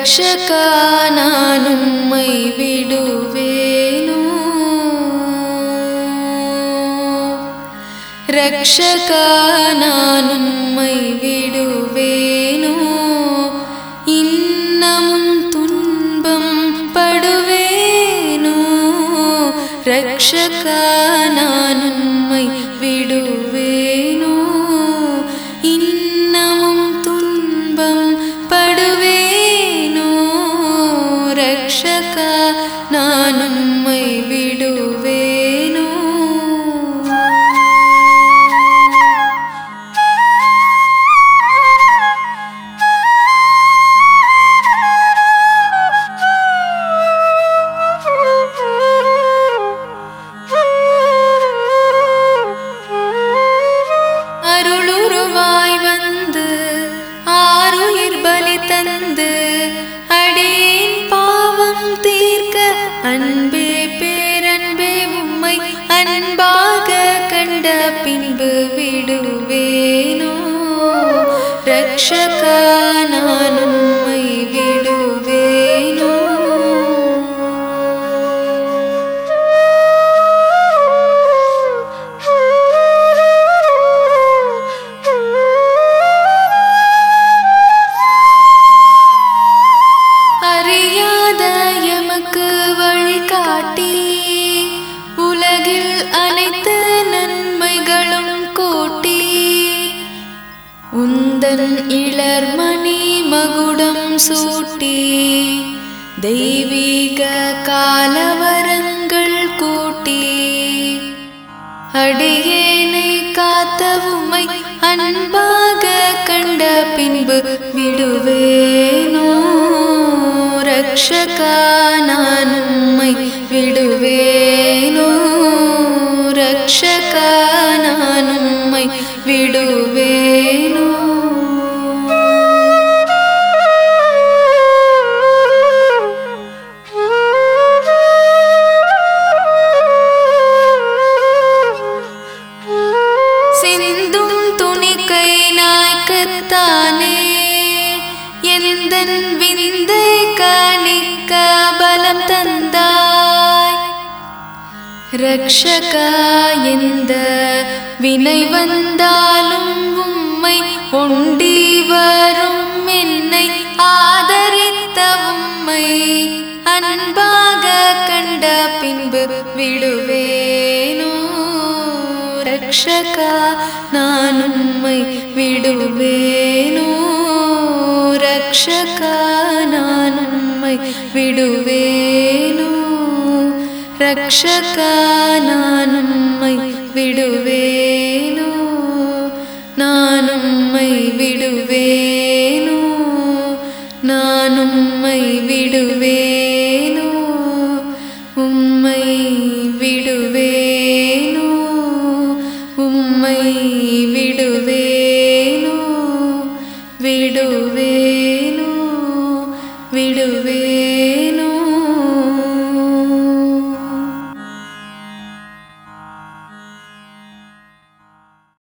ரக்ஷகா நான் உம்மை விடுவேனோ ரக்ஷகா நான் உம்மை விடுவேனோ இன்னமும் துன்பம் படுவேனோ ரக்ஷகா நான் உம்மை விடுவேனோ இன்னமும் துன்பம் படுவேனோ ரக்ஷகா நான் உம்மை விடுவேனோ அருளுருவாய் வந்து ஆருயிர் பலி தந்து அடேன் பாவம் தீர்க்க அன்பே பேரன்பே உம்மை அன்பாக கண்ட பின்பு விடுவேனோ ரக்ஷகா நான் உம்மை விடுவேனோ அறியாத எமக்கு வழிகாட்டி உலகில் அனைத்து நன்மைகளும் கூட்டி உந்தன் இளர்மணி மகுடம் சூட்டி தெய்வீக காலவரங்கள் கூட்டி அடியேனை காத்த உம்மை அன்பாக கண்ட பின்பு விடுவேனோ ரக்ஷகா நான் உம்மை விடுவேனோ ரக்ஷகா நான் உம்மை விடுவேனோ சிந்தும் துணிக்கை நாய்க்குத்தானே எந்தன் விந்தை காணிக்க பலம் தந்தாய் ரக்ஷகா எந்த வினை வந்தாலும் உம்மை ஒண்டி வரும் என்னை ஆதரித்த உம்மை அன்பாக கண்ட பின்பு விடுவேனோ ரக்ஷகா நான் உம்மை விடுவேனோ ரக்ஷகா நான் உம்மை விடுவேனோ ரக்ஷகா நான் உம்மை விடுவேனோ நான் உம்மை விடுவேனோ நான் உம்மை விடுவேனோ